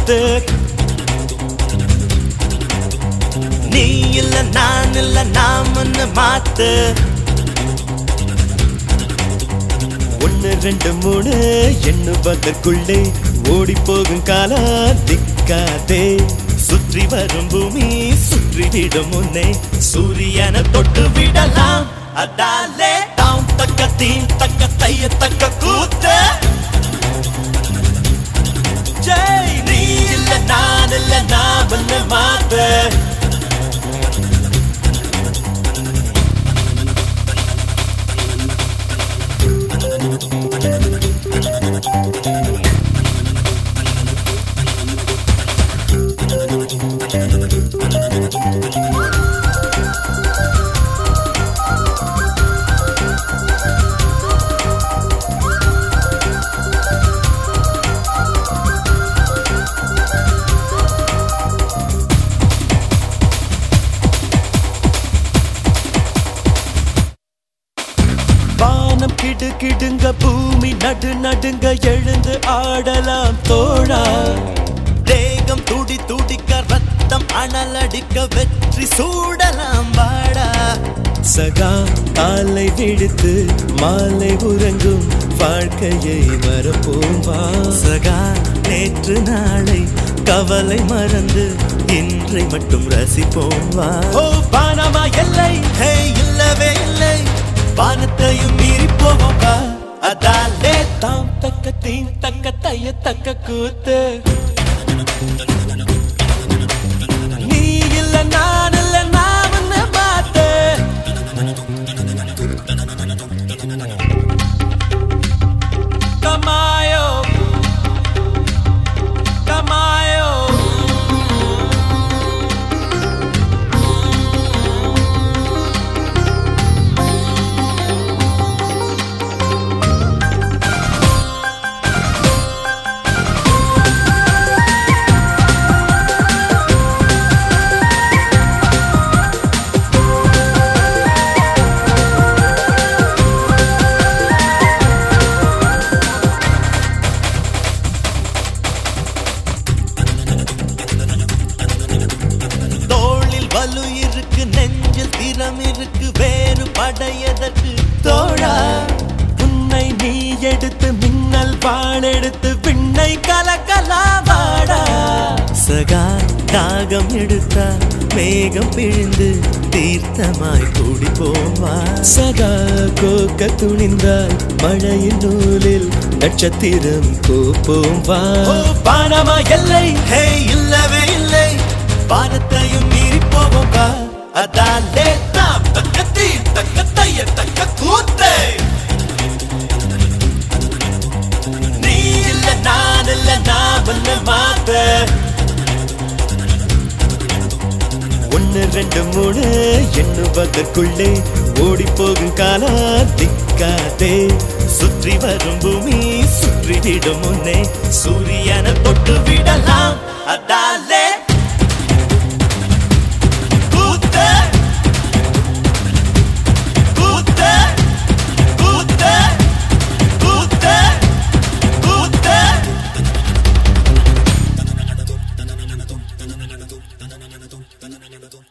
கூத்து நீ இல்ல நான் இல்ல நாமன்னு மாத்து ஒன்னு ரெண்டு மூணு எண்ணுவதற்குள்ளே ஓடி போகும் காலம் திக்காதே சுற்றி வரும் பூமி சுற்றி விடும் முன்னே சூரியனை தொட்டு விடலாம் அதாலே தாம் தக்க தீம் தக்க தைய தக்க கூத்து ஜெய் நீ இல்ல நான் இல்ல நான் பண்ண மாத்த வானம் கிடு கிடுங்க பூமி நடு நடுங்க எழுந்து ஆடலாம் தோழா தேகம் துடி துடிக்க ரத்தம் அனலடிக்க வெற்றி சூடலாம் வாடா சகா காலை விடுத்து மாலை உறங்கும் வாழ்க்கையை மறப்போம் வா சகா நேற்று நாளை கவலை மறந்து இன்றை மட்டும் ரசிப்போம் வா ஓ பானமா எல்லை ஹே இல்லவே இல்லை வானத்தையும் மீறி போவோம் வா அதாலே தாம் தக்க தீம் தக்க தைய தக்க கூத்து நீ இல்ல நான் இல்ல நான் உன்னை மாத்து Camayo Camayo தோளில் வலு இருக்கு நெஞ்சில் திறம் இருக்கு வேறு படையதற்கு தோழா உன்னை நீ எடுத்து மின்னல் பாழெடுத்து விண்ணை கலக்கலாவாடா சகா காகம் எடுத்தா மேகம் பிழிந்து தீர்த்தமாய் கூடி போவா சகா கோக்க துணிந்தால் மழையின் நூலில் நட்சத்திரம் கோப்போம் வா பானமா எல்லை ஹே இல்லவே இல்லை வானத்தையும் மீறி போவோம் வா அதாலே தாம் தக்க தீ தக்க தைய தக்க கூத்தே நீ இல்ல நான் இல்ல நான் பண்ண மாத்த ஒன்னு ரெண்டு மூணு எண்ணுவதற்குள்ளே ஓடி போகும் காலம் திக்காதே சுற்றி வரும் பூமி சுற்றி விடும் முன்னே சூரியனை தொட்டு விடலாம் அதாலே கூத்து கூத்து கூத்து கூத்து கூத்து Thank you.